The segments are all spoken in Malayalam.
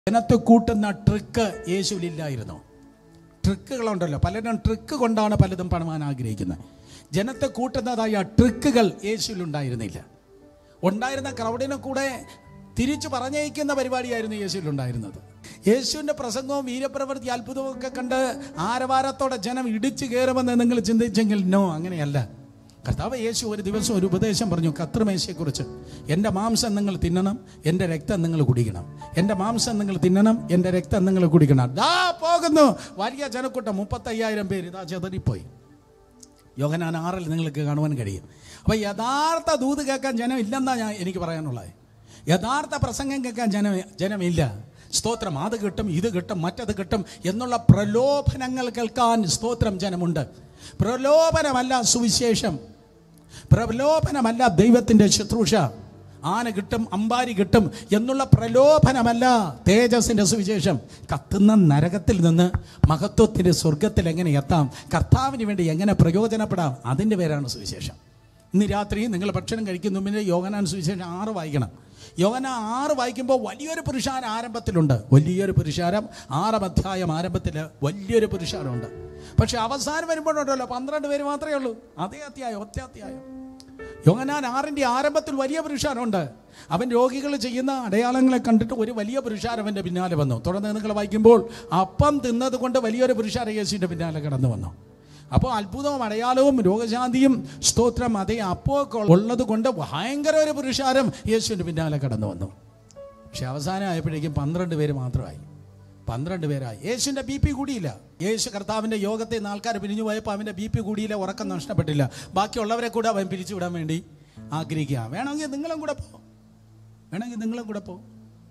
ജനത്തെ കൂട്ടുന്ന ട്രിക്ക് യേശുവിലില്ലായിരുന്നു ട്രിക്കുകളുണ്ടല്ലോ പലരും ട്രിക്ക് കൊണ്ടാണ് പലതും പണമാൻ ആഗ്രഹിക്കുന്നത് ജനത്തെ കൂട്ടുന്നതായ ട്രിക്കുകൾ യേശുവിലുണ്ടായിരുന്നില്ല ഉണ്ടായിരുന്ന ക്രൗഡിനെ കൂടെ തിരിച്ചു പറഞ്ഞയക്കുന്ന പരിപാടിയായിരുന്നു യേശുവിലുണ്ടായിരുന്നത് യേശുവിൻ്റെ പ്രസംഗവും വീരപ്രവൃത്തി അത്ഭുതവും ഒക്കെ കണ്ട് ആരവാരത്തോടെ ജനം ഇടിച്ചു കയറുമെന്ന് നിങ്ങൾ ചിന്തിച്ചെങ്കിൽ നോ അങ്ങനെയല്ല കർത്താവ് യേശു ഒരു ദിവസം ഒരു ഉപദേശം പറഞ്ഞു കത്രിമേശയെക്കുറിച്ച് എൻ്റെ മാംസം നിങ്ങൾ തിന്നണം എൻ്റെ രക്തം നിങ്ങൾ കുടിക്കണം എൻ്റെ മാംസം നിങ്ങൾ തിന്നണം എൻ്റെ രക്തം നിങ്ങൾ കുടിക്കണം ദാ പോകുന്നു വലിയ ജനക്കൂട്ടം മുപ്പത്തയ്യായിരം പേര് ഇതാ ചെതറിപ്പോയി യോഹനാൻ ആറിൽ നിങ്ങൾക്ക് കാണുവാൻ കഴിയും അപ്പോൾ യഥാർത്ഥ ദൂത് കേൾക്കാൻ ജനം ഇല്ലെന്നാ ഞാൻ എനിക്ക് പറയാനുള്ളത് യഥാർത്ഥ പ്രസംഗം കേൾക്കാൻ ജനം ജനമില്ല സ്തോത്രം അത് കിട്ടും ഇത് കിട്ടും മറ്റത് കിട്ടും എന്നുള്ള പ്രലോഭനങ്ങൾ കേൾക്കാൻ സ്തോത്രം ജനമുണ്ട് പ്രലോഭനമല്ല സുവിശേഷം പ്രലോഭനമല്ല ദൈവത്തിൻ്റെ ശുശ്രൂഷ ആന കിട്ടും അമ്പാരി കിട്ടും എന്നുള്ള പ്രലോഭനമല്ല തേജസ്സിൻ്റെ സുവിശേഷം കത്തുന്ന നരകത്തിൽ നിന്ന് മഹത്വത്തിൻ്റെ സ്വർഗത്തിൽ എങ്ങനെ എത്താം കർത്താവിന് വേണ്ടി എങ്ങനെ പ്രയോജനപ്പെടാം അതിൻ്റെ പേരാണ് സുവിശേഷം ഇന്ന് രാത്രി നിങ്ങൾ ഭക്ഷണം കഴിക്കുന്ന മുമ്പിന് യോഗനാൻ സുവിശേഷം ആറ് വായിക്കണം യോഗന ആറ് വായിക്കുമ്പോൾ വലിയൊരു പുരുഷാരം ആരംഭത്തിലുണ്ട് വലിയൊരു പുരുഷാരം ആറാം അധ്യായം ആരംഭത്തിൽ വലിയൊരു പുരുഷാരമുണ്ട് പക്ഷെ അവസാനം വരുമ്പോഴുണ്ടല്ലോ പന്ത്രണ്ട് പേര് മാത്രമേ ഉള്ളൂ അതേ അധ്യായം ഒറ്റ അധ്യായം യോഗനാൻ ആറിൻ്റെ ആരംഭത്തിൽ വലിയ പുരുഷാരമുണ്ട് അവൻ രോഗികൾ ചെയ്യുന്ന അടയാളങ്ങളെ കണ്ടിട്ട് ഒരു വലിയ പുരുഷാരം അവൻ്റെ പിന്നാലെ വന്നു തുടർന്ന് നിങ്ങൾ വായിക്കുമ്പോൾ അപ്പം തിന്നത് കൊണ്ട് വലിയൊരു പുരുഷാര യേശുവിൻ്റെ പിന്നാലെ കടന്നു വന്നു അപ്പോൾ അത്ഭുതവും അടയാളവും രോഗശാന്തിയും സ്തോത്രം അതേ അപ്പോ ഉള്ളത് കൊണ്ട് ഭയങ്കര ഒരു പുരുഷാരം യേശുവിൻ്റെ പിന്നാലെ കടന്നു വന്നു പക്ഷെ അവസാനം ആയപ്പോഴേക്കും പന്ത്രണ്ട് പേര് മാത്രമായി പന്ത്രണ്ട് പേരായി യേശുവിൻ്റെ ബി പി കൂടിയില്ല യേശു കർത്താവിൻ്റെ യോഗത്തെ നിന്ന് ആൾക്കാർ പിരിഞ്ഞു പോയപ്പോൾ അവൻ്റെ ബി പി കൂടിയില്ല ഉറക്കം നഷ്ടപ്പെട്ടില്ല ബാക്കിയുള്ളവരെ കൂടെ അവൻ പിരിച്ചു വിടാൻ വേണ്ടി ആഗ്രഹിക്കുക വേണമെങ്കിൽ നിങ്ങളും കൂടെ പോ വേണമെങ്കിൽ നിങ്ങളും കൂടെ പോ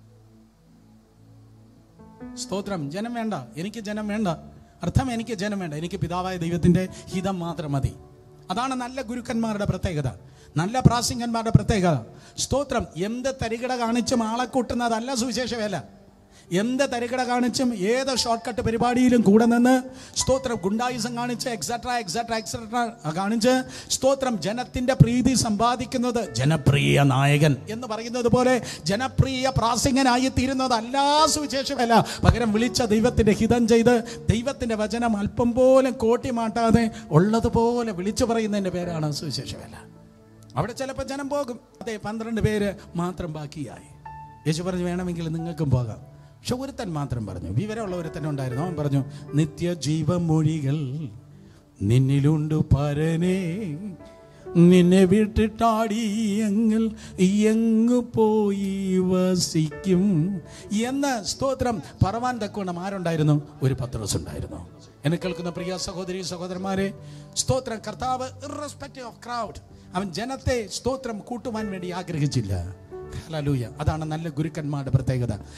സ്തോത്രം ജനം വേണ്ട എനിക്ക് ജനം വേണ്ട അർത്ഥം എനിക്ക് ജനം വേണ്ട എനിക്ക് പിതാവായ ദൈവത്തിൻ്റെ ഹിതം മാത്രം മതി അതാണ് നല്ല ഗുരുക്കന്മാരുടെ പ്രത്യേകത നല്ല പ്രാസിംഗന്മാരുടെ പ്രത്യേകത സ്തോത്രം എന്ത് തരികിട കാണിച്ചും ആളെ കൂട്ടുന്നതല്ല സുവിശേഷവേല എന്ത് തരികിട കാണിച്ചും ഏത് ഷോർട്ട് കട്ട് പരിപാടിയിലും കൂടെ നിന്ന് സ്തോത്രം ഗുണ്ടായുസം കാണിച്ച് എക്സെട്ര എക്സെട്ര എക്സെട്ര കാണിച്ച് സ്തോത്രം ജനത്തിന്റെ പ്രീതി സമ്പാദിക്കുന്നത് ജനപ്രിയ നായകൻ എന്ന് പറയുന്നത് പോലെ ജനപ്രിയ പ്രാസിംഗനായി തീരുന്നതല്ല സുവിശേഷമല്ല പകരം വിളിച്ച ദൈവത്തിന്റെ ഹിതം ചെയ്ത് ദൈവത്തിന്റെ വചനം അല്പം പോലും കോട്ടി മാട്ടാതെ ഉള്ളതുപോലെ വിളിച്ചു പറയുന്നതിന്റെ പേരാണ് സുവിശേഷമല്ല അവിടെ ചിലപ്പോൾ ജനം പോകും അതെ പന്ത്രണ്ട് പേര് മാത്രം ബാക്കിയായി യേശു പറഞ്ഞു വേണമെങ്കിൽ നിങ്ങൾക്കും പോകാം പക്ഷെ ഒരുത്തൻ മാത്രം പറഞ്ഞു വിവരമുള്ള ഒരുത്തൻ ഉണ്ടായിരുന്നു അവൻ പറഞ്ഞു നിത്യജീവമൊഴികൾ നിന്നിലുണ്ട് പരനേ നിന്നെ വിട്ടിട്ടാടി എങ്ങൾ എങ്ങു പോയി വസിക്കും എന്ന് സ്തോത്രം പറവാൻ തക്കവണ്ണം ആരുണ്ടായിരുന്നു ഒരു പത്രോസ് ഉണ്ടായിരുന്നു എന്നെ കേൾക്കുന്ന പ്രിയ സഹോദരി സഹോദരന്മാരെ സ്തോത്രം കർത്താവ് ഇറസ്പെക്റ്റീവ് ഓഫ് ക്രൗഡ് അവൻ ജനത്തെ സ്തോത്രം കൂട്ടുവാൻ വേണ്ടി ആഗ്രഹിച്ചില്ല ഹല്ലേലൂയ അതാണ് നല്ല ഗുരുക്കന്മാരുടെ പ്രത്യേകത